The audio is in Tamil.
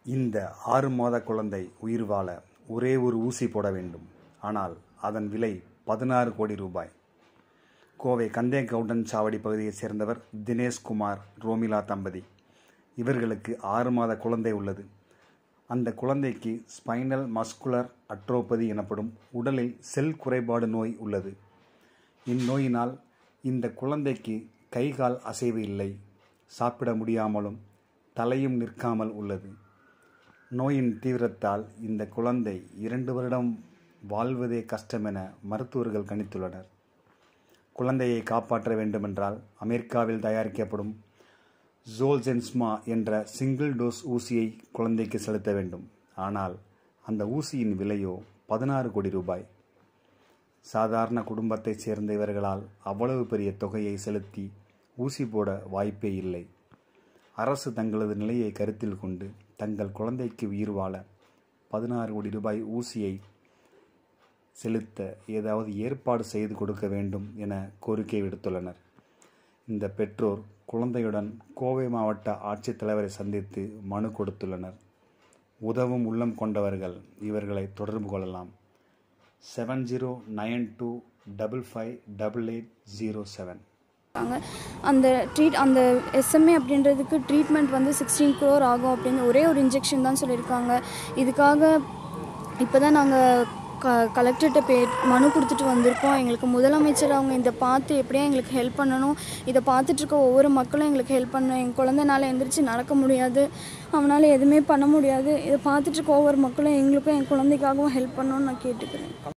இந்த ஆறு மாத குழந்தை உயிர் வாழ ஒரே ஒரு ஊசி போட வேண்டும் ஆனால் அதன் விலை பதினாறு கோடி ரூபாய் கோவை கந்தேகவுண்டன் சாவடி பகுதியைச் சேர்ந்தவர் தினேஷ்குமார் ரோமிலா தம்பதி இவர்களுக்கு ஆறு மாத குழந்தை உள்ளது அந்த குழந்தைக்கு ஸ்பைனல் மஸ்குலர் அட்ரோபதி எனப்படும் உடலில் செல் குறைபாடு நோய் உள்ளது இந்நோயினால் இந்த குழந்தைக்கு கை கால் அசைவு இல்லை சாப்பிட முடியாமலும் தலையும் நிற்காமல் உள்ளது நோயின் தீவிரத்தால் இந்த குழந்தை இரண்டு வருடம் வாழ்வதே கஷ்டமென மருத்துவர்கள் கணித்துள்ளனர் குழந்தையை காப்பாற்ற வேண்டுமென்றால் அமெரிக்காவில் தயாரிக்கப்படும் ஜோல்ஜென்ஸ்மா என்ற சிங்கிள் டோஸ் ஊசியை குழந்தைக்கு செலுத்த வேண்டும் ஆனால் அந்த ஊசியின் விலையோ பதினாறு கோடி ரூபாய் சாதாரண குடும்பத்தைச் சேர்ந்த இவர்களால் அவ்வளவு பெரிய தொகையை செலுத்தி ஊசி போட வாய்ப்பே இல்லை அரசு தங்களது நிலையை கருத்தில் கொண்டு தங்கள் குழந்தைக்கு உயிர் வாழ பதினாறு கோடி ரூபாய் ஊசியை செலுத்த ஏதாவது ஏற்பாடு செய்து கொடுக்க வேண்டும் என கோரிக்கை விடுத்துள்ளனர் இந்த பெற்றோர் குழந்தையுடன் கோவை மாவட்ட ஆட்சித்தலைவரை சந்தித்து மனு கொடுத்துள்ளனர் உதவும் உள்ளம் கொண்டவர்கள் இவர்களை தொடர்பு கொள்ளலாம் seven zero nine two double five double eight zero seven இருக்காங்க அந்த ட்ரீட் அந்த எஸ்எம்ஏ அப்படின்றதுக்கு ட்ரீட்மெண்ட் வந்து சிக்ஸ்டீன் க்ரோர் ஆகும் அப்படின்னு ஒரே ஒரு இன்ஜெக்ஷன் தான் சொல்லியிருக்காங்க இதுக்காக இப்போ தான் நாங்கள் க கலெக்டர்கிட்ட பே மனு கொடுத்துட்டு வந்திருக்கோம் எங்களுக்கு முதலமைச்சர் அவங்க இதை பார்த்து எப்படியா எங்களுக்கு ஹெல்ப் பண்ணணும் இதை பார்த்துட்டு இருக்க ஒவ்வொரு மக்களும் எங்களுக்கு ஹெல்ப் பண்ணணும் என் குழந்தைனால எந்திரிச்சு நடக்க முடியாது அவனால் எதுவுமே பண்ண முடியாது இதை பார்த்துட்டு இருக்க ஒவ்வொரு மக்களும் எங்களுக்கும் என் குழந்தைக்காகவும் ஹெல்ப் பண்ணணும்னு நான் கேட்டுக்கிறேன்